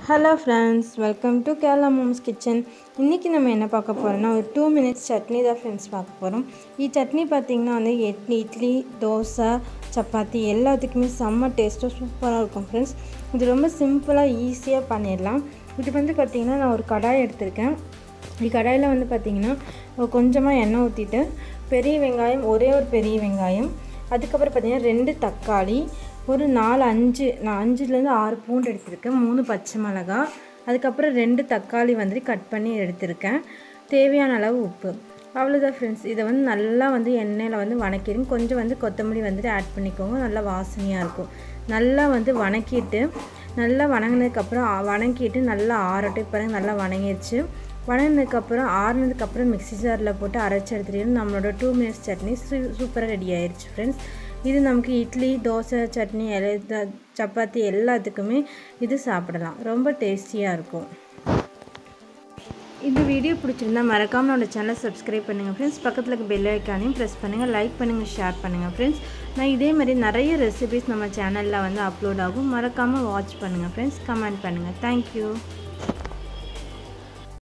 hello friends welcome to Kerala moms kitchen இன்றைக்கி நம்ம என்ன பார்க்க போகிறோம்னா ஒரு டூ மினிட்ஸ் சட்னி தான் ஃப்ரெண்ட்ஸ் பார்க்க போகிறோம் இ சட்னி பார்த்திங்கன்னா வந்து இட்லி இட்லி தோசை சப்பாத்தி எல்லாத்துக்குமே செம்ம டேஸ்ட்டாக சூப்பராக இருக்கும் ஃப்ரெண்ட்ஸ் இது ரொம்ப சிம்பிளாக ஈஸியாக பண்ணிடலாம் இது வந்து பார்த்திங்கன்னா நான் ஒரு கடாய் எடுத்திருக்கேன் இது கடாயில் வந்து பார்த்திங்கன்னா கொஞ்சமாக எண்ணெய் ஊற்றிட்டு பெரிய வெங்காயம் ஒரே ஒரு பெரிய வெங்காயம் அதுக்கப்புறம் பார்த்திங்கன்னா ரெண்டு தக்காளி ஒரு நாலு அஞ்சு நான் அஞ்சுலேருந்து ஆறு பூண்டு எடுத்திருக்கேன் மூணு பச்சை மிளகா அதுக்கப்புறம் ரெண்டு தக்காளி வந்துட்டு கட் பண்ணி எடுத்திருக்கேன் தேவையான அளவு உப்பு அவ்வளோதான் ஃப்ரெண்ட்ஸ் இதை வந்து நல்லா வந்து எண்ணெயில் வந்து வணக்கிடுங்க கொஞ்சம் வந்து கொத்தமல்லி வந்துட்டு ஆட் பண்ணிக்கோங்க நல்லா வாசனையாக இருக்கும் நல்லா வந்து வணக்கிட்டு நல்லா வணங்கினதுக்கப்புறம் வணக்கிட்டு நல்லா ஆறட்டும் பாருங்கள் நல்லா வணங்கிடுச்சு வணங்கினதுக்கப்புறம் ஆறுனதுக்கப்புறம் மிக்ஸி ஜாரில் போட்டு அரைச்சி எடுத்துகிட்டு நம்மளோட டூ மினிட்ஸ் சட்னி சூ சூப்பராக ரெடி ஆயிடுச்சு ஃப்ரெண்ட்ஸ் இது நமக்கு இட்லி தோசை சட்னி எல்லா சப்பாத்தி எல்லாத்துக்குமே இது சாப்பிடலாம் ரொம்ப டேஸ்டியாக இருக்கும் இந்த வீடியோ பிடிச்சிருந்தா மறக்காமல் என்னோட சேனலை சப்ஸ்கிரைப் பண்ணுங்கள் ஃப்ரெண்ட்ஸ் பக்கத்தில் இருக்க பெல் ஐக்கானையும் ப்ரெஸ் பண்ணுங்கள் லைக் பண்ணுங்கள் ஷேர் பண்ணுங்கள் ஃப்ரெண்ட்ஸ் நான் இதே மாதிரி நிறைய ரெசிபிஸ் நம்ம சேனலில் வந்து அப்லோட் ஆகும் மறக்காமல் வாட்ச் பண்ணுங்கள் ஃப்ரெண்ட்ஸ் கமெண்ட் பண்ணுங்கள் தேங்க்யூ